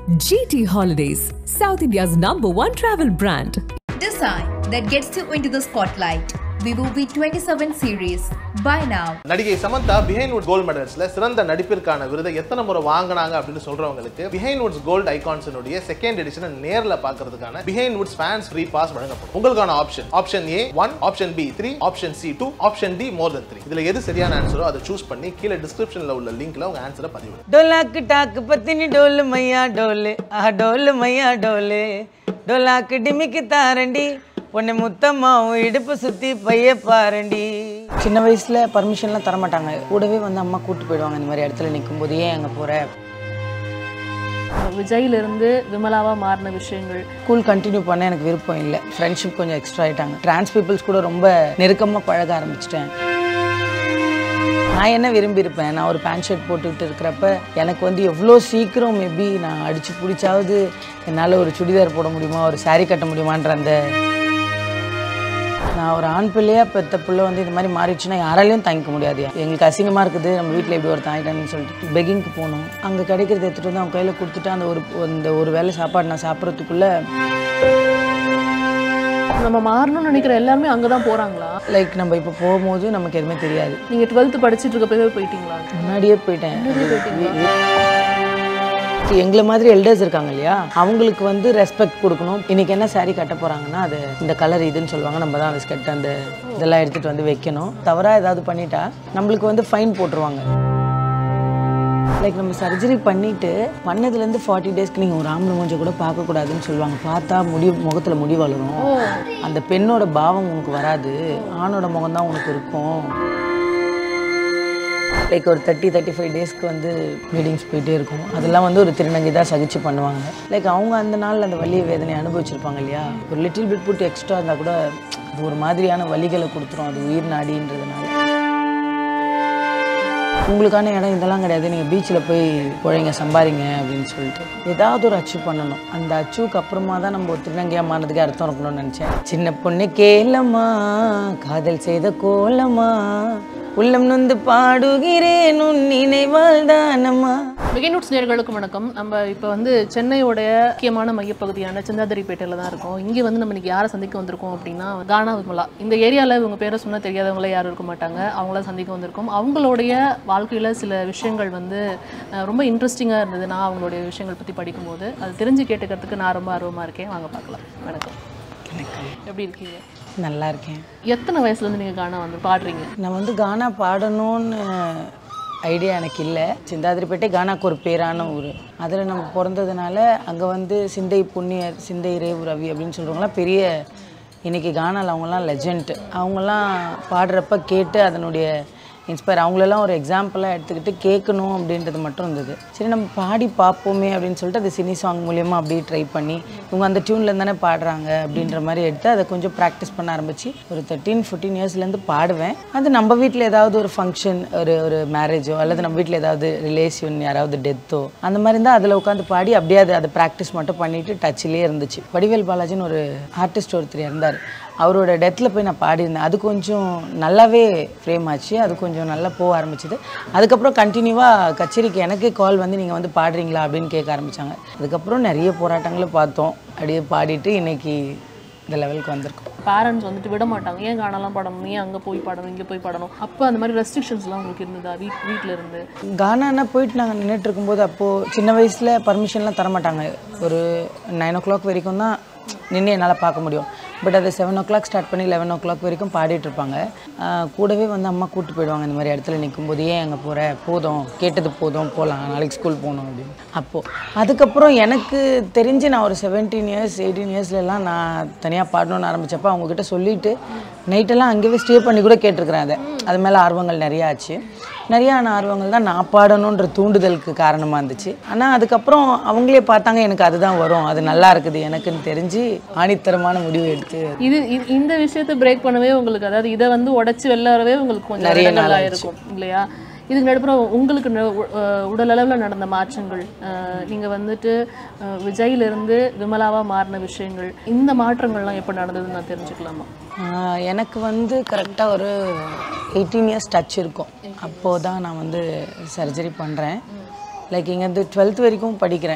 GT Holidays, South India's number one travel brand. Design that gets you into the spotlight. Vivo V27 series. Buy now. நடிகை Samantha Behindwoods gold மெடல்ஸ்ல சிறந்த நடிப்பிற்கான விருதை எத்தனை முறை வாங்கினாங்க அப்படின்னு சொல்றவங்களுக்கு பிஹைண்ட் வுட்ஸ் கோல்ட் ஐகான்ஸினுடைய செகண்ட் எடிஷனை நேர்ல பார்க்கறதுக்கான Behindwoods fans free pass வழங்கப்படும் உங்களுக்கான option option A one option B three option C two option D more than three இதுல எது சரியான ஆன்சரோ அதை சூஸ் பண்ணி கீழே டிஸ்கிரிப்ஷன்ல உள்ள லிங்க்ல உங்க ஆன்சரை பதிவு டோலாக்கு டாக்கு பத்தினி டோலு மையா டோலு ஆ டோலு மையா டோலு டோலாக்கு டிமிக்கு தாரண்டி உன்னை முத்தம்மா உன் இடுப்பு சுத்தி பைய பாரண்டி சின்ன வயசுல பர்மிஷன்லாம் தர மாட்டாங்க கூடவே வந்து அம்மா கூட்டு போயிடுவாங்க இந்த மாதிரி இடத்துல நிற்கும் போது ஏன் அங்கே போற விஜயிலிருந்து விமலாவா மாறின விஷயங்கள் ஸ்கூல் கண்டினியூ பண்ண எனக்கு விருப்பம் இல்லை ஃப்ரெண்ட்ஷிப் கொஞ்சம் எக்ஸ்ட்ரா ஆயிட்டாங்க டிரான்ஸ் பீப்புள்ஸ் கூட ரொம்ப நெருக்கமாக பழக ஆரம்பிச்சிட்டேன் நான் என்ன விரும்பியிருப்பேன் நான் ஒரு பேண்ட் ஷர்ட் போட்டுக்கிட்டு இருக்கிறப்ப எனக்கு வந்து எவ்வளோ சீக்கிரம் மேபி நான் அடித்து பிடிச்சாவது என்னால் ஒரு சுடிதார் போட முடியுமா ஒரு saree கட்ட முடியுமான்ற அந்த நான் ஒரு ஆண் பிள்ளையா பெத்த பிள்ளை வந்து இந்த மாதிரி மாறிடுச்சுன்னா யாராலையும் தாங்கிக்க முடியாது எங்களுக்கு அசிங்கமாக இருக்குது நம்ம வீட்டில் எப்படி ஒரு தாங்கிட்டான்னு சொல்லிட்டு பெக்கிங்க்கு போனோம் அங்கே கிடைக்கிறத எடுத்துகிட்டு வந்து அவங்க கையில் கொடுத்துட்டு அந்த ஒரு அந்த ஒரு வேளை சாப்பாடு நான் சாப்பிட்றதுக்குள்ளே நம்ம மாறணும்னு நினைக்கிற எல்லாருமே அங்கே தான் போகிறாங்களா லைக் நம்ம இப்போ போகும்போது நமக்கு எதுவுமே தெரியாது நீங்கள் டுவெல்த்து படிச்சுட்டு இருக்கப்பவே போயிட்டீங்களா முன்னாடியே போயிட்டேன் எங்களை மாதிரி எல்டர்ஸ் இருக்காங்க இல்லையா அவங்களுக்கு வந்து ரெஸ்பெக்ட் கொடுக்கணும் இன்னைக்கு என்ன saree கட்ட போறாங்கன்னா அது இந்த கலர் இதுன்னு சொல்லுவாங்க நம்ம தான் அந்த ஸ்கெட் அந்த இதெல்லாம் எடுத்துட்டு வந்து வைக்கணும் தவறா ஏதாவது பண்ணிட்டா நம்மளுக்கு வந்து ஃபைன் போட்டுருவாங்க லைக் நம்ம சர்ஜரி பண்ணிட்டு பண்ணதுலேருந்து ஃபார்ட்டி டேஸ்க்கு நீங்கள் ஒரு ஆம்பளை மூஞ்ச கூட பார்க்கக்கூடாதுன்னு சொல்லுவாங்க பார்த்தா முடி முகத்தில் முடி வளரும் அந்த பெண்ணோட பாவம் உனக்கு வராது ஆணோட முகம் தான் உனக்கு இருக்கும் லைக் ஒரு தேர்ட்டி தேர்ட்டி ஃபைவ் டேஸ்க்கு வந்து மீட்டிங்ஸ் போயிட்டே இருக்கும் அதெல்லாம் வந்து ஒரு திருநங்கை தான் சகிச்சு பண்ணுவாங்க லைக் அவங்க அந்த நாளில் அந்த வலி வேதனை அனுபவிச்சிருப்பாங்க இல்லையா ஒரு லிட்டில் பிட் புட் எக்ஸ்ட்ரா இருந்தால் கூட அது ஒரு மாதிரியான வலிகளை கொடுத்துரும் அது உயிர் நாடின்றதுனால உங்களுக்கான இடம் இதெல்லாம் கிடையாது நீங்கள் பீச்சில் போய் குழைங்க சம்பாரிங்க அப்படின்னு சொல்லிட்டு ஏதாவது ஒரு அச்சீவ் பண்ணணும் அந்த அச்சீவுக்கு அப்புறமா தான் நம்ம ஒரு திருநங்கையாக மாறினதுக்கு அர்த்தம் இருக்கணும்னு நினச்சேன் சின்ன பொண்ணு கேளம்மா காதல் செய்த கோலமா உள்ளம் நொந்து பாடுகிறேன் உன் நினைவால் தானம்மா மிகைநூட்ஸ் நேர்களுக்கு வணக்கம் நம்ம இப்போ வந்து சென்னையோடைய முக்கியமான மையப்பகுதியான சிந்தாதிரிப்பேட்டையில் தான் இருக்கோம் இங்கே வந்து நம்ம இன்னைக்கு யாரை சந்திக்க வந்திருக்கோம் அப்படின்னா கானா விமலா இந்த ஏரியாவில் இவங்க பேரை சொன்னால் தெரியாதவங்களே யாரும் இருக்க மாட்டாங்க அவங்கள சந்திக்க வந்திருக்கோம் அவங்களுடைய வாழ்க்கையில் சில விஷயங்கள் வந்து அஹ், ரொம்ப இன்ட்ரெஸ்டிங்காக இருந்தது நான் அவங்களுடைய விஷயங்கள் பற்றி படிக்கும்போது அது தெரிஞ்சு கேட்டுக்கிறதுக்கு நான் ரொம்ப ஆர்வமாக இருக்கேன் வாங்க பார்க்கலாம் வணக்கம் எப்படி இருக்கீங்க நல்லா இருக்கேன் எத்தனை வயசுலேருந்து நீங்கள் கானா வந்து பாடுறீங்க நான் வந்து கானா பாடணும்னு ஐடியா எனக்கு இல்லை சிந்தாதிரிப்பேட்டை கானாக்கு ஒரு பேரான ஊர் அதில் நம்ம பிறந்ததுனால அங்கே வந்து சிந்தை புண்ணியர் சிந்தை ரேவு ரவி அப்படின்னு சொல்கிறவங்களாம் பெரிய இன்னைக்கு கானால அவங்கெல்லாம் லெஜண்ட் அவங்கெல்லாம் பாடுறப்ப கேட்டு அதனுடைய இன்ஸ்பயர் அவங்களெல்லாம் ஒரு எக்ஸாம்பிளாக எடுத்துக்கிட்டு கேட்கணும் அப்படின்றது மட்டும் இருந்தது சரி நம்ம பாடி பார்ப்போமே அப்படின்னு சொல்லிட்டு அது சினி சாங் மூலியமாக அப்படியே ட்ரை பண்ணி இவங்க அந்த டியூனில் தானே பாடுறாங்க அப்படின்ற மாதிரி எடுத்து அதை கொஞ்சம் ப்ராக்டிஸ் பண்ண ஆரம்பிச்சு ஒரு தேர்ட்டீன் ஃபோர்டீன் இயர்ஸ்லேருந்து பாடுவேன் அது நம்ம வீட்டில் ஏதாவது ஒரு ஃபங்க்ஷன் ஒரு ஒரு மேரேஜோ அல்லது நம்ம வீட்டில் ஏதாவது ரிலேஷன் யாராவது டெத்தோ அந்த மாதிரி இருந்தால் அதில் உட்காந்து பாடி அப்படியே அது அதை ப்ராக்டிஸ் மட்டும் பண்ணிட்டு டச்சிலே இருந்துச்சு வடிவேல் பாலாஜின்னு ஒரு ஆர்டிஸ்ட் ஒருத்தர் இருந்தார் அவரோட டெத்தில் போய் நான் பாடியிருந்தேன் அது கொஞ்சம் நல்லாவே ஃப்ரேம் ஆச்சு அது கொஞ்சம் நல்லா போக ஆரம்பிச்சது அதுக்கப்புறம் கண்டினியூவாக கச்சேரிக்கு எனக்கே கால் வந்து நீங்கள் வந்து பாடுறீங்களா அப்படின்னு கேட்க ஆரம்பித்தாங்க அதுக்கப்புறம் நிறைய போராட்டங்களை பார்த்தோம் அப்படியே பாடிட்டு இன்னைக்கு இந்த லெவலுக்கு வந்திருக்கோம் பேரண்ட்ஸ் வந்துட்டு விட மாட்டாங்க ஏன் கானாலாம் பாடணும் ஏன் அங்கே போய் பாடணும் இங்கே போய் பாடணும் அப்போ அந்த மாதிரி ரெஸ்ட்ரிக்ஷன்ஸ்லாம் உங்களுக்கு இருந்ததா வீட் வீட்டில் இருந்து கானானா போயிட்டு நாங்கள் நின்றுட்டு இருக்கும்போது அப்போது சின்ன வயசில் பர்மிஷன்லாம் தர மாட்டாங்க ஒரு நைன் ஓ கிளாக் வரைக்கும் தான் நின்று என்னால் பார்க்க முடியும் பட் அது செவன் ஓ கிளாக் ஸ்டார்ட் பண்ணி லெவன் ஓ கிளாக் வரைக்கும் பாடிட்டு இருப்பாங்க ஆஹ் கூடவே வந்து அம்மா கூட்டு போயிடுவாங்க இந்த மாதிரி இடத்துல நிற்கும்போது ஏன் அங்கே போகிற போதும் கேட்டது போதும் போகலாம் நாளைக்கு ஸ்கூல் போகணும் அப்படின்னு அப்போது அதுக்கப்புறம் எனக்கு தெரிஞ்சு நான் ஒரு செவன்டீன் இயர்ஸ் எயிட்டீன் இயர்ஸ்லலாம் நான் தனியாக பாடணும்னு ஆரம்பித்தப்போ அவங்கக்கிட்ட சொல்லிவிட்டு நைட்டெல்லாம் அங்கேயே ஸ்டே பண்ணி கூட கேட்டிருக்கிறேன் அதை அது மேலே ஆர்வங்கள் நிறையா ஆச்சு நிறையான ஆர்வங்கள் தான் நான் பாடணுன்ற தூண்டுதலுக்கு காரணமாக இருந்துச்சு ஆனால் அதுக்கப்புறம் அவங்களே பார்த்தாங்க எனக்கு அதுதான் வரும் அது நல்லா இருக்குது எனக்குன்னு தெரிஞ்சு ஆணித்தரமான முடிவு எடுத்து இது இது- இந்த விஷயத்தை பிரேக் பண்ணவே உங்களுக்கு அதாவது இதை வந்து உடைச்சு வெளில வரவே உங்களுக்கு கொஞ்சம் நிறைய நிறைய நாள் நாள் இருக்கும் இல்லையா இதுக்கு நடுப்புற உங்களுக்கு ந- உ- அஹ் உடல் அளவில் நடந்த மாற்றங்கள் அஹ் நீங்க வந்துட்டு அஹ் விஜயிலிருந்து விமலாவா மாறின விஷயங்கள் இந்த மாற்றங்கள்லாம் எப்போ நடந்ததுன்னு நான் தெரிஞ்சுக்கலாமா ஆஹ் எனக்கு வந்து கரெக்டாக ஒரு எயிட்டீன் இயர்ஸ் டச் இருக்கும் அப்போது தான் நான் வந்து சர்ஜரி பண்ணுறேன் லைக் இங்கேருந்து டுவெல்த் வரைக்கும் படிக்கிறேன்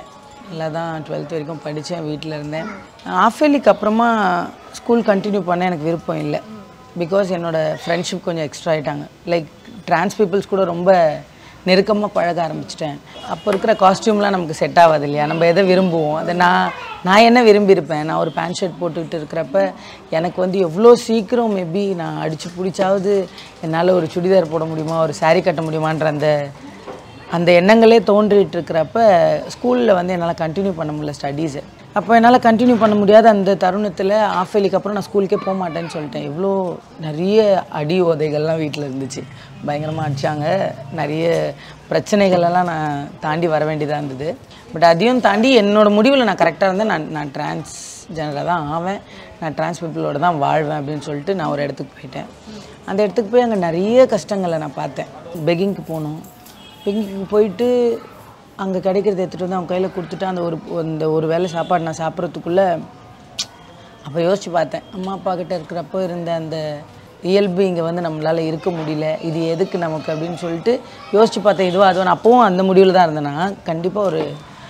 நல்லா தான் டுவெல்த் வரைக்கும் படித்தேன் வீட்டில் இருந்தேன் ஆஃபேலிக்கு அப்புறமா ஸ்கூல் கண்டினியூ பண்ண எனக்கு விருப்பம் இல்லை பிகாஸ் என்னோடய ஃப்ரெண்ட்ஷிப் கொஞ்சம் எக்ஸ்ட்ரா ஆகிட்டாங்க லைக் டிரான்ஸ் பீப்புள்ஸ் கூட ரொம்ப நெருக்கமாக பழக ஆரம்பிச்சிட்டேன் அப்போ இருக்கிற காஸ்டியூம்லாம் நமக்கு செட் ஆகாது இல்லையா நம்ம எதை விரும்புவோம் அதை நான் நான் என்ன விரும்பியிருப்பேன் நான் ஒரு பேண்ட் ஷர்ட் போட்டுக்கிட்டு இருக்கிறப்ப எனக்கு வந்து எவ்வளோ சீக்கிரம் மேபி நான் அடித்து பிடிச்சாவது என்னால் ஒரு சுடிதார் போட முடியுமா ஒரு saree கட்ட முடியுமான்ற அந்த அந்த எண்ணங்களே தோன்றிட்டு இருக்கிறப்ப ஸ்கூலில் வந்து என்னால் கண்டினியூ பண்ண முடியல ஸ்டடீஸை அப்போ என்னால் கண்டினியூ பண்ண முடியாத அந்த தருணத்தில் ஆஃப் இயர்லிக்கு அப்புறம் நான் ஸ்கூலுக்கே போக மாட்டேன்னு சொல்லிட்டேன் எவ்வளோ நிறைய அடி உதைகள்லாம் வீட்டில் இருந்துச்சு பயங்கரமாக அடித்தாங்க நிறைய பிரச்சனைகள் எல்லாம் நான் தாண்டி வர வேண்டியதாக இருந்தது பட் அதையும் தாண்டி என்னோட முடிவில் நான் கரெக்டாக இருந்தேன் நான் நான் டிரான்ஸ் ஜெனராக தான் ஆவேன் நான் டிரான்ஸ் பீப்புளோட தான் வாழ்வேன் அப்படின்னு சொல்லிட்டு நான் ஒரு இடத்துக்கு போயிட்டேன் அந்த இடத்துக்கு போய் அங்கே நிறைய கஷ்டங்களை நான் பார்த்தேன் பெக்கிங்க்கு போனோம் பெக்கிங்க்கு போயிட்டு அங்கே கிடைக்கிறத எடுத்துகிட்டு வந்து அவங்க கையில் கொடுத்துட்டு அந்த ஒரு அந்த ஒரு வேளை சாப்பாடு நான் சாப்பிட்றதுக்குள்ளே அப்போ யோசிச்சு பார்த்தேன் அம்மா அப்பா கிட்ட இருக்கிறப்போ இருந்த அந்த இயல்பு இங்கே வந்து நம்மளால் இருக்க முடியல இது எதுக்கு நமக்கு அப்படின்னு சொல்லிட்டு யோசிச்சு பார்த்தேன் இதுவோ அதுவோ நான் அப்பவும் அந்த முடிவில் தான் இருந்தேன்னா கண்டிப்பாக ஒரு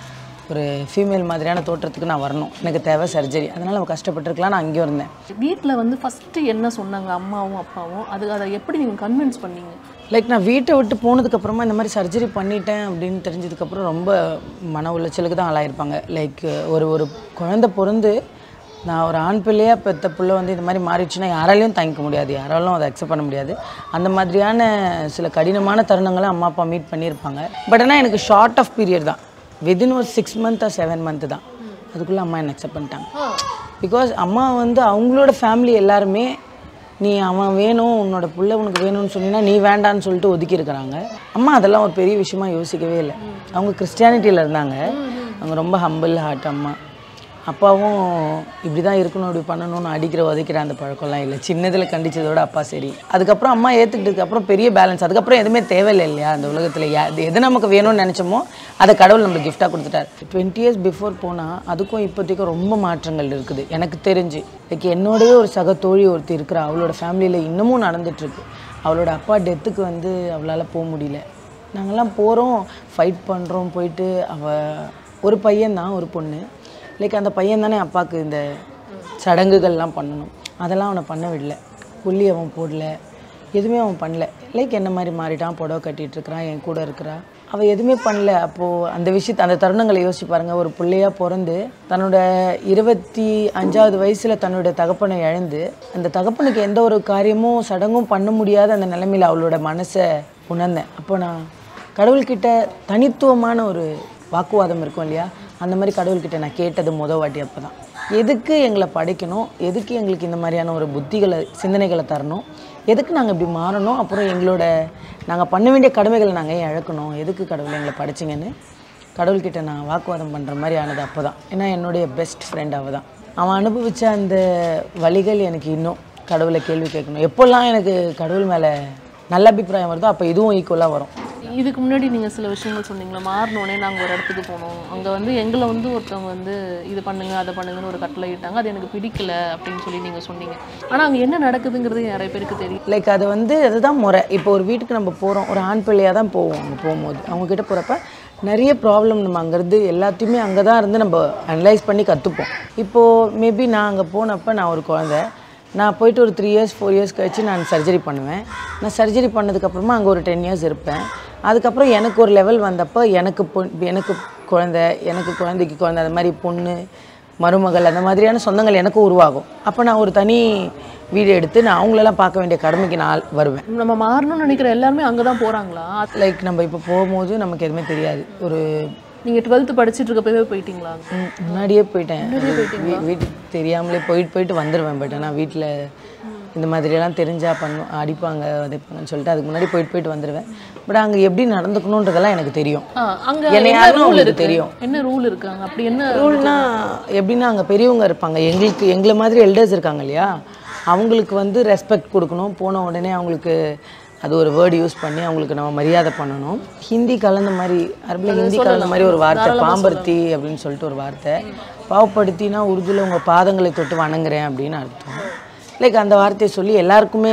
ஒரு ஃபீமேல் மாதிரியான தோற்றத்துக்கு நான் வரணும் எனக்கு தேவை சர்ஜரி அதனால் நம்ம கஷ்டப்பட்டிருக்கலாம் நான் அங்கேயும் இருந்தேன் வீட்டில் வந்து ஃபஸ்ட்டு என்ன சொன்னாங்க அம்மாவும் அப்பாவும் அது அதை எப்படி நீங்கள் கன்வின்ஸ் பண்ணீங்க லைக் நான் வீட்டை விட்டு போனதுக்கப்புறமா இந்த மாதிரி சர்ஜரி பண்ணிட்டேன் அப்படின்னு தெரிஞ்சதுக்கப்புறம் ரொம்ப மன உளைச்சலுக்கு தான் ஆளாயிருப்பாங்க லைக் ஒரு ஒரு குழந்தை பிறந்து நான் ஒரு ஆண் பிள்ளையாக பெத்த பிள்ளை வந்து இந்த மாதிரி மாறிடுச்சுன்னா யாராலையும் தாங்கிக்க முடியாது யாராலும் அதை அக்செப்ட் பண்ண முடியாது அந்த மாதிரியான சில கடினமான தருணங்களை அம்மா அப்பா மீட் பண்ணியிருப்பாங்க பட் ஆனால் எனக்கு ஷார்ட் ஆஃப் பீரியட் தான் விதின் ஒரு six month or seven month தான் அதுக்குள்ளே அம்மா என்னை அக்செப்ட் பண்ணிட்டாங்க பிகாஸ் அம்மா வந்து அவங்களோட ஃபேமிலி எல்லாருமே நீ அவன் வேணும் உன்னோட புள்ள உனக்கு வேணும்னு சொன்னீங்கன்னா நீ வேண்டான்னு சொல்லிட்டு ஒதுக்கி இருக்கிறாங்க அம்மா அதெல்லாம் ஒரு பெரிய விஷயமா யோசிக்கவே இல்லை அவங்க கிறிஸ்டியானிட்டியில் இருந்தாங்க அவங்க ரொம்ப ஹம்பிள் ஹார்ட் அம்மா அப்பாவும் இப்படி தான் இருக்கணும் இப்படி பண்ணணும்னு அடிக்கிற உதைக்கிற அந்த பழக்கம்லாம் இல்லை சின்னதில் கண்டிச்சதோட அப்பா சரி அதுக்கப்புறம் அம்மா ஏற்றுக்கிட்டதுக்கு அப்புறம் பெரிய பேலன்ஸ் அதுக்கப்புறம் எதுவுமே தேவையில்லை இல்லையா அந்த உலகத்தில் யா- அது எது நமக்கு வேணும்னு நினச்சோமோ அதை கடவுள் நம்மளுக்கு கிஃப்டாக கொடுத்துட்டார் டுவெண்ட்டி இயர்ஸ் பிஃபோர் போனால் அதுக்கும் இப்போதைக்கும் ரொம்ப மாற்றங்கள் இருக்குது எனக்கு தெரிஞ்சு லைக் என்னோடய ஒரு சக தோழி ஒருத்தி இருக்கிறா அவளோட ஃபேமிலியில் இன்னமும் நடந்துட்டுருக்கு அவளோட அப்பா டெத்துக்கு வந்து அவளால் போக முடியல நாங்கள்லாம் போகிறோம் ஃபைட் பண்ணுறோம் போயிட்டு அவள் ஒரு பையன் தான் ஒரு பொண்ணு லைக் அந்த பையன் தானே அப்பாவுக்கு இந்த சடங்குகள்லாம் பண்ணணும் அதெல்லாம் அவனை பண்ண விடல புள்ளி அவன் போடல எதுவுமே அவன் பண்ணல லைக் என்ன மாதிரி மாறிட்டான் புடவை கட்டிட்டு இருக்கிறான் என் கூட இருக்கிறா அவள் எதுவுமே பண்ணல அப்போது அந்த விஷயத்தை அந்த தருணங்களை யோசிச்சு பாருங்க ஒரு பிள்ளையா பிறந்து தன்னோட இருபத்தி அஞ்சாவது வயசில் தன்னோட தகப்பனை இழந்து அந்த தகப்பனுக்கு எந்த ஒரு காரியமும் சடங்கும் பண்ண முடியாத அந்த நிலைமையில் அவளோட மனசை உணர்ந்தேன் அப்போ நான் கடவுள்கிட்ட தனித்துவமான ஒரு வாக்குவாதம் இருக்கும் இல்லையா அந்த மாதிரி கடவுள்கிட்ட நான் கேட்டது முத வாட்டி அப்போ தான் எதுக்கு எங்களை படைக்கணும் எதுக்கு எங்களுக்கு இந்த மாதிரியான ஒரு புத்திகளை சிந்தனைகளை தரணும் எதுக்கு நாங்கள் இப்படி மாறணும் அப்புறம் எங்களோட நாங்கள் பண்ண வேண்டிய கடமைகளை நாங்கள் ஏன் இழக்கணும் எதுக்கு கடவுள் எங்களை படைச்சிங்கன்னு கடவுள்கிட்ட நான் வாக்குவாதம் பண்ணுற மாதிரி ஆனது அப்போ தான் ஏன்னா என்னுடைய பெஸ்ட் ஃப்ரெண்ட் அவள் தான் அவன் அனுபவித்த அந்த வழிகள் எனக்கு இன்னும் கடவுளை கேள்வி கேட்கணும் எப்போல்லாம் எனக்கு கடவுள் மேலே நல்ல அபிப்பிராயம் வருதோ அப்போ இதுவும் ஈக்குவலாக வரும் இதுக்கு முன்னாடி நீங்கள் சில விஷயங்கள் சொன்னீங்களா மாறினோடனே நாங்கள் ஒரு இடத்துக்கு போனோம் அங்கே வந்து எங்களை வந்து ஒருத்தவங்க வந்து இது பண்ணுங்க அதை பண்ணுங்கன்னு ஒரு கட்டளை இட்டாங்க அது எனக்கு பிடிக்கல அப்படின்னு சொல்லி நீங்கள் சொன்னீங்க ஆனால் அங்கே என்ன நடக்குதுங்கிறது நிறைய பேருக்கு தெரியும் லைக் அது வந்து அதுதான் முறை இப்போ ஒரு வீட்டுக்கு நம்ம போகிறோம் ஒரு ஆண் பிள்ளையாக தான் போவோம் அங்கே போகும்போது அவங்க கிட்ட போகிறப்ப நிறைய ப்ராப்ளம் நம்ம அங்கேருந்து எல்லாத்தையுமே அங்கே தான் இருந்து நம்ம அனலைஸ் பண்ணி கற்றுப்போம் இப்போது மேபி நான் அங்கே போனப்போ நான் ஒரு குழந்தை நான் போயிட்டு ஒரு த்ரீ இயர்ஸ் ஃபோர் இயர்ஸ் கழிச்சு நான் சர்ஜரி பண்ணுவேன் நான் சர்ஜரி பண்ணதுக்கப்புறமா அங்கே ஒரு டென் இயர்ஸ் இருப்பேன் அதுக்கப்புறம் எனக்கு ஒரு லெவல் வந்தப்போ எனக்கு பொன் எனக்கு குழந்தை எனக்கு குழந்தைக்கு குழந்தை அந்த மாதிரி பொண்ணு மருமகள் அந்த மாதிரியான சொந்தங்கள் எனக்கும் உருவாகும் அப்போ நான் ஒரு தனி வீடு எடுத்து நான் அவங்களெல்லாம் பார்க்க வேண்டிய கடமைக்கு நான் வருவேன் நம்ம மாறணும்னு நினைக்கிற எல்லாருமே அங்கே தான் போகிறாங்களா லைக் நம்ம இப்போ போகும்போது நமக்கு எதுவுமே தெரியாது ஒரு நீங்கள் டுவெல்த்து படிச்சுட்டு இருக்கப்பவே போயிட்டீங்களா ம், முன்னாடியே போயிட்டேன் வீ- வீட்டுக்கு தெரியாமலே போயிட்டு போயிட்டு வந்துடுவேன் பட் ஆனால் வீட்டில் இந்த மாதிரியெல்லாம் தெரிஞ்சா பண்ணும் அடிப்பாங்க உதைப்பாங்கன்னு சொல்லிட்டு அதுக்கு முன்னாடி போயிட்டு போயிட்டு வந்துடுவேன் பட் அங்கே எப்படி நடந்துக்கணுன்றதெல்லாம் எனக்கு தெரியும் ஆ, அங்க என்னை என்ன யாருன்னு ரூல் உங்களுக்கு இருக்கு தெரியும். என்ன ரூல் இருக்காங்க அப்படி என்ன ரூல்னா எப்படின்னா அங்கே பெரியவங்க இருப்பாங்க எங்களுக்கு எங்களை மாதிரி எல்டர்ஸ் இருக்காங்க இல்லையா அவங்களுக்கு வந்து ரெஸ்பெக்ட் கொடுக்கணும் போன உடனே அவங்களுக்கு அது ஒரு வேர்டு யூஸ் பண்ணி அவங்களுக்கு நம்ம மரியாதை பண்ணணும் ஹிந்தி கலந்த மாதிரி அரபில் ஹிந்தி கலந்த மாதிரி ஒரு வார்த்தை பாம்பர்த்தி அப்படின்னு சொல்லிட்டு ஒரு வார்த்தை பாவப்படுத்தினா உருதுல உங்கள் பாதங்களை தொட்டு வணங்குறேன் அப்படின்னு அர்த்தம் லைக் அந்த வார்த்தையை சொல்லி எல்லாருக்குமே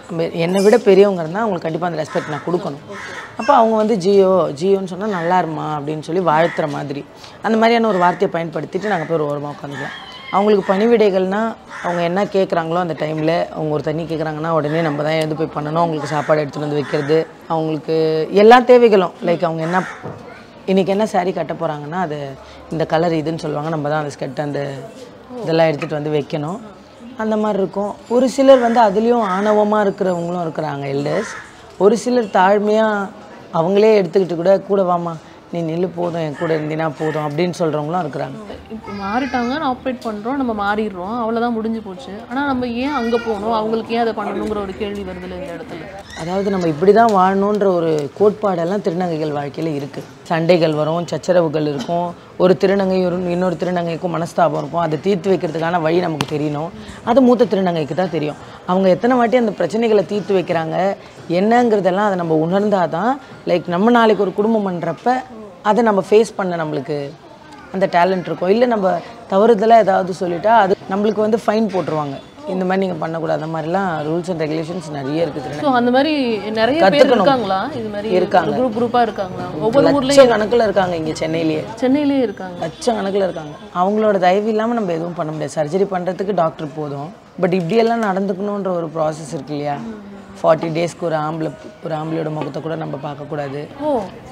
நம்ம என்னை விட பெரியவங்க இருந்தால் அவங்களுக்கு கண்டிப்பாக அந்த ரெஸ்பெக்ட் நான் கொடுக்கணும் அப்போ அவங்க வந்து ஜியோ ஜியோன்னு சொன்னால் நல்லா இருமா அப்படின்னு சொல்லி வாழ்த்துற மாதிரி அந்த மாதிரியான ஒரு வார்த்தையை பயன்படுத்திட்டு நாங்கள் போய் ஒரு ஓரமாக உட்காந்துக்கலாம் அவங்களுக்கு பணிவிடைகள்னா அவங்க என்ன கேட்குறாங்களோ அந்த டைமில் அவங்க ஒரு தண்ணி கேட்குறாங்கன்னா உடனே நம்ம தான் எழுந்து போய் பண்ணணும் அவங்களுக்கு சாப்பாடு எடுத்துகிட்டு வந்து வைக்கிறது அவங்களுக்கு எல்லா தேவைகளும் லைக் அவங்க என்ன இன்றைக்கி என்ன saree கட்ட போகிறாங்கன்னா அது இந்த கலர் இதுன்னு சொல்லுவாங்க நம்ம தான் அந்த ஸ்கெட் அந்த இதெல்லாம் எடுத்துகிட்டு வந்து வைக்கணும் அந்த மாதிரி இருக்கும் ஒரு சிலர் வந்து அதுலேயும் ஆணவமாக இருக்கிறவங்களும் இருக்கிறாங்க எல்டர்ஸ் ஒரு சிலர் தாழ்மையாக அவங்களே எடுத்துக்கிட்டு கூட கூட வாமா நீ நில்லு போதும் என் கூட இருந்தினா போதும் அப்படின்னு சொல்கிறவங்களும் இருக்கிறாங்க இப்போ மாறிட்டாங்க நான் ஆப்ரேட் பண்ணுறோம் நம்ம மாறிடுறோம் அவ்வளோதான் முடிஞ்சு போச்சு ஆனால் நம்ம ஏன் அங்கே போகணும் அவங்களுக்கு ஏன் அதை பண்ணணுங்கிற ஒரு கேள்வி வருதுல்ல இந்த இடத்துல அதாவது நம்ம இப்படி தான் வாழணுன்ற ஒரு கோட்பாடெல்லாம் திருநங்கைகள் வாழ்க்கையில் இருக்குது சண்டைகள் வரும் சச்சரவுகள் இருக்கும் ஒரு திருநங்கை ஒரு இன்னொரு திருநங்கைக்கும் மனஸ்தாபம் இருக்கும் அதை தீர்த்து வைக்கிறதுக்கான வழி நமக்கு தெரியணும் அது மூத்த திருநங்கைக்கு தான் தெரியும் அவங்க எத்தனை வாட்டி அந்த பிரச்சனைகளை தீர்த்து வைக்கிறாங்க என்னங்கிறதெல்லாம் அதை நம்ம உணர்ந்தால் தான் லைக் நம்ம நாளைக்கு ஒரு குடும்பம் பண்ணுறப்ப அதை நம்ம ஃபேஸ் பண்ண நம்மளுக்கு அந்த டேலண்ட் இருக்கும் இல்லை நம்ம தவறுதலாக ஏதாவது சொல்லிட்டா அது நம்மளுக்கு வந்து ஃபைன் போட்டுருவாங்க இந்த மாதிரி நீங்கள் பண்ணக்கூடாது அந்த மாதிரிலாம் ரூல்ஸ் அண்ட் ரெகுலேஷன்ஸ் நிறைய இருக்குது ஸோ அந்த மாதிரி நிறைய பேர் கத்துக்கணும். இருக்காங்களா இது மாதிரி இருக்காங்க. குரூப் குரூப்பாக இருக்காங்களா ஒவ்வொரு ஊர்லேயும் லட்சம் கணக்கில் இருக்காங்க இங்கே சென்னையிலேயே சென்னையிலே இருக்காங்க லட்சம் கணக்கில் இருக்காங்க அவங்களோட தயவு இல்லாமல் நம்ம எதுவும் பண்ண முடியாது சர்ஜரி பண்ணுறதுக்கு டாக்டர் போதும் பட் இப்படியெல்லாம் நடந்துக்கணுன்ற ஒரு ப்ராசஸ் இருக்கு இல்லையா ஃபார்ட்டி டேஸ்க்கு ஒரு ஆம்பளை ஒரு ஆம்பளையோட முகத்தை கூட நம்ம பார்க்கக்கூடாது ஓ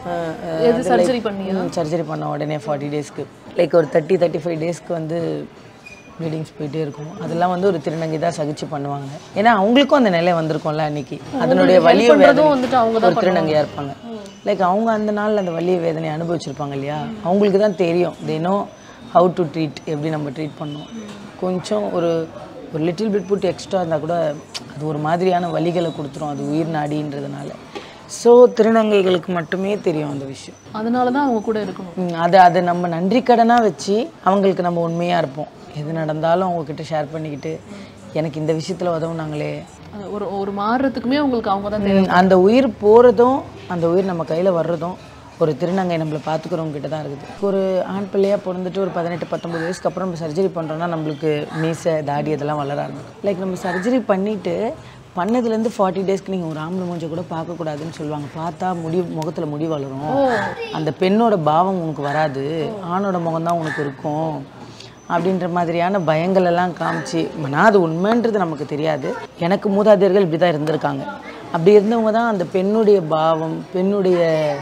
எது சர்ஜரி பண்ணியா சர்ஜரி பண்ண உடனே ஃபார்ட்டி டேஸ்க்கு லைக் ஒரு தேர்ட்டி தேர்ட்டி ஃபைவ் டேஸ்க்கு வந்து ப்ளீடிங்ஸ் போயிட்டே இருக்கும் அதெல்லாம் வந்து ஒரு திருநங்கை தான் சகிச்சு பண்ணுவாங்க ஏன்னா அவங்களுக்கும் அந்த நிலை வந்திருக்கும்ல அன்னைக்கு அதனுடைய வலிய பண்றதும் வந்துட்டு அவங்க வேதனை ஒரு திருநங்கையாக இருப்பாங்க லைக் அவங்க அந்த நாளில் அந்த வலிய வேதனை அனுபவிச்சிருப்பாங்க இல்லையா அவங்களுக்கு தான் தெரியும் தினோ ஹவு டு ட்ரீட் எப்படி நம்ம ட்ரீட் பண்ணணும் கொஞ்சம் ஒரு ஒரு லிட்டில் பிட் புட் எக்ஸ்ட்ரா இருந்தால் கூட அது ஒரு மாதிரியான வலிகளை கொடுத்துரும் அது உயிர் நாடின்றதுனால ஸோ திருநங்கைகளுக்கு மட்டுமே தெரியும் அந்த விஷயம் அதனால தான் அவங்க கூட இருக்கணும் ம், அதை அதை நம்ம நன்றி கடனாக வச்சு அவங்களுக்கு நம்ம உண்மையாக இருப்போம் எது நடந்தாலும் அவங்கக்கிட்ட ஷேர் பண்ணிக்கிட்டு எனக்கு இந்த விஷயத்தில் உதவுனாங்களே அது ஒரு ஒரு மாறுறதுக்குமே உங்களுக்கு அவங்க தான் தேவை ம், அந்த உயிர் போகிறதும் அந்த உயிர் நம்ம கையில் வர்றதும் ஒரு திருநங்கை நம்மளை பார்த்துக்கிறவங்க கிட்ட தான் இருக்குது ஒரு ஆண் பிள்ளையாக பிறந்துட்டு ஒரு பதினெட்டு பத்தொம்பது வயசுக்கு அப்புறம் நம்ம சர்ஜரி பண்ணுறோம்னா நம்மளுக்கு மீசை தாடி இதெல்லாம் வளர ஆரம்பிக்கும் லைக் நம்ம சர்ஜரி பண்ணிவிட்டு பண்ணதுலேருந்து ஃபார்ட்டி டேஸ்க்கு நீங்கள் ஒரு ஆம்பளை மூஞ்ச கூட பார்க்கக்கூடாதுன்னு சொல்லுவாங்க பார்த்தா முடி முகத்தில் முடி வளரும் அந்த பெண்ணோட பாவம் உனக்கு வராது ஆணோட முகம் தான் உனக்கு இருக்கும் அப்படின்ற மாதிரியான பயங்கள் எல்லாம் காமிச்சு நான் அது உண்மைன்றது நமக்கு தெரியாது எனக்கு மூதாதையர்கள் இப்படி தான் இருந்திருக்காங்க அப்படி இருந்தவங்க தான் அந்த பெண்ணுடைய பாவம் பெண்ணுடைய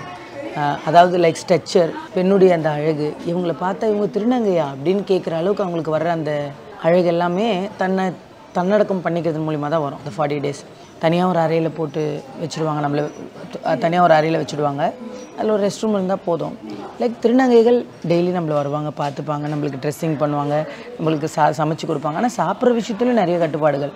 ஆஹ், அதாவது லைக் ஸ்ட்ரக்சர் பெண்ணுடைய அந்த அழகு இவங்களை பார்த்தா இவங்க திருநங்கையா அப்படின்னு கேட்குற அளவுக்கு அவங்களுக்கு வர்ற அந்த அழகு எல்லாமே தன்னை தன்னடக்கம் பண்ணிக்கிறது மூலிமா தான் வரும் இந்த ஃபார்ட்டி டேஸ் தனியாக ஒரு அறையில் போட்டு வச்சுடுவாங்க நம்மளை தனியாக ஒரு அறையில் வச்சுடுவாங்க அதில் ஒரு ரெஸ்ட் ரூம் இருந்தால் போதும் லைக் திருநங்கைகள் டெய்லி நம்மளை வருவாங்க பார்த்துப்பாங்க நம்மளுக்கு ட்ரெஸ்ஸிங் பண்ணுவாங்க நம்மளுக்கு சா சமைச்சு கொடுப்பாங்க ஆனால் சாப்பிட்ற விஷயத்துலையும் நிறைய கட்டுப்பாடுகள்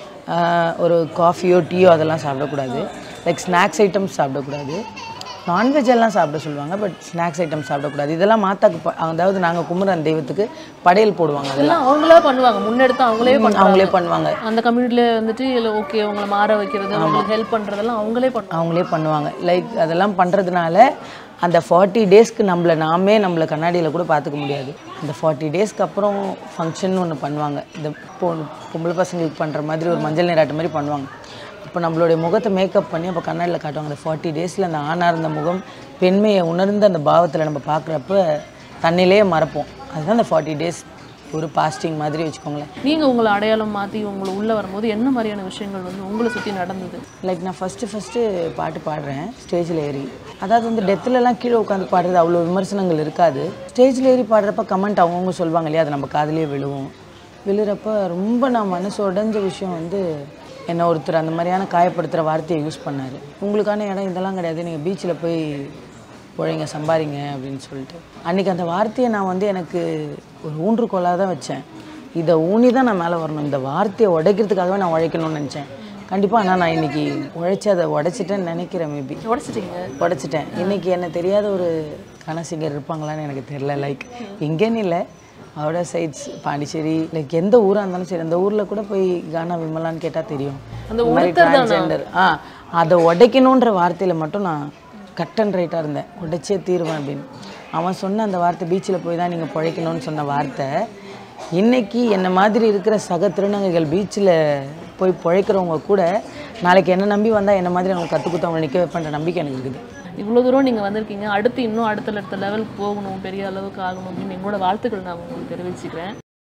ஆஹ் ஒரு காஃபியோ டீயோ அதெல்லாம் சாப்பிடக்கூடாது லைக் ஸ்நாக்ஸ் ஐட்டம்ஸ் சாப்பிடக்கூடாது நான்வெஜ் எல்லாம் சாப்பிட சொல்லுவாங்க பட் ஸ்நாக்ஸ் ஐட்டம் சாப்பிடக்கூடாது இதெல்லாம் மாத்தாக்கு ப- அதாவது நாங்கள் குமரன் தெய்வத்துக்கு படையல் போடுவாங்க அதெல்லாம் எல்லாம் அவங்களா பண்ணுவாங்க முன்னெடுத்து அவங்களே பண்ணுவாங்க அவங்களே பண்ணுவாங்க அந்த கம்யூனிட்டில வந்துட்டு இல்லை ஓகே அவங்கள மாற வைக்கிறது அவங்களுக்கு ஹெல்ப் பண்றதெல்லாம் அவங்களே பண்ணுவாங்க அவங்களே பண்ணுவாங்க லைக் அதெல்லாம் பண்ணுறதுனால அந்த ஃபார்ட்டி டேஸ்க்கு நம்மளை நாமே நம்மளை கண்ணாடியில் கூட பார்த்துக்க முடியாது அந்த ஃபார்ட்டி டேஸ்க்கு அப்புறம் ஃபங்க்ஷன் ஒன்று பண்ணுவாங்க இந்த பொ பொம்பளை பசங்களுக்கு பண்ணுற மாதிரி ஒரு மஞ்சள் நீராட்டு மாதிரி பண்ணுவாங்க அப்போ நம்மளுடைய முகத்தை மேக்கப் பண்ணி அப்போ கண்ணாடியில் காட்டுவாங்க அந்த ஃபார்ட்டி டேஸில் அந்த ஆணாக இருந்த முகம் பெண்மையை உணர்ந்த அந்த பாவத்தில் நம்ம பார்க்குறப்ப தன்னிலேயே மறப்போம் அதுதான் அந்த ஃபார்ட்டி டேஸ் ஒரு பாஸ்டிங் மாதிரி வச்சுக்கோங்களேன் நீங்க உங்களை அடையாளம் மாத்தி உங்களை உள்ள வரும்போது என்ன மாதிரியான விஷயங்கள் வந்து உங்களை சுத்தி நடந்தது லைக் நான் ஃபஸ்ட்டு ஃபஸ்ட்டு பாட்டு பாடுறேன் ஸ்டேஜில் ஏறி அதாவது வந்து டெத்துலலாம் கீழே உட்காந்து பாடுறது அவ்வளோ விமர்சனங்கள் இருக்காது ஸ்டேஜில் ஏறி பாடுறப்ப கமெண்ட் அவங்கவுங்க சொல்லுவாங்க இல்லையா அது நம்ம காதுலயே விழுவும் விழுறப்ப ரொம்ப நான் மனசு உடைஞ்ச விஷயம் வந்து என்னை ஒருத்தர் அந்த மாதிரியான காயப்படுத்துகிற வார்த்தையை யூஸ் பண்ணார் உங்களுக்கான இடம் இதெல்லாம் கிடையாது நீங்கள் பீச்சில் போய் உழைங்க சம்பாரிங்க அப்படின்னு சொல்லிட்டு அன்றைக்கி அந்த வார்த்தையை நான் வந்து எனக்கு ஒரு ஊன்றுகோலாக தான் வச்சேன் இதை ஊனி தான் நான் மேலே வரணும் இந்த வார்த்தையை உடைக்கிறதுக்காகவே நான் உழைக்கணும்னு நினச்சேன் கண்டிப்பாக ஆனால் நான் இன்னைக்கு உழைச்சி அதை உடைச்சிட்டேன்னு நினைக்கிறேன் மேபி உடச்சிட்டீங்க உடைச்சிட்டேன் இன்னைக்கு என்ன தெரியாத ஒரு கனசிங்கர் இருப்பாங்களான்னு எனக்கு தெரியல லைக் எங்கேன்னு இல்லை அவட சைட்ஸ் பாண்டிச்சேரி லைக் எந்த ஊராக இருந்தாலும் சரி அந்த ஊரில் கூட போய் கானா விமலான்னு கேட்டால் தெரியும் அந்த இந்த மாதிரி transgender. ஆ அதை உடைக்கணுன்ற வார்த்தையில் மட்டும் நான் கட் அண்ட் ரைட்டாக இருந்தேன் உடைச்சே தீருவேன் அப்படின்னு அவன் சொன்ன அந்த வார்த்தை பீச்சில் போய் தான் நீங்கள் பிழைக்கணும்னு சொன்ன வார்த்தை இன்னைக்கு என்ன மாதிரி இருக்கிற சக திருநங்கைகள் பீச்சில் போய் பிழைக்கிறவங்க கூட நாளைக்கு என்ன நம்பி வந்தால் என்ன மாதிரி அவங்க கற்றுக் கொடுத்து அவங்க நிற்க வைப்பேன்ற நம்பிக்கை எனக்கு இருக்குது இவ்வளோ தூரம் நீங்கள் வந்திருக்கீங்க அடுத்து இன்னும் அடுத்த அடுத்த லெவலுக்கு போகணும் பெரிய அளவுக்கு ஆகணும் அப்படின்னு எங்களோட வாழ்த்துக்கள் நான் உங்களுக்கு தெரிவிச்சுக்கிறேன்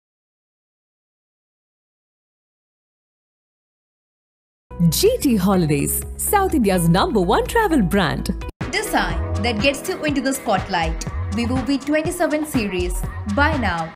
GT Holidays, South India's number one travel brand. Design that gets you into the spotlight. Vivo V27 series. Buy now.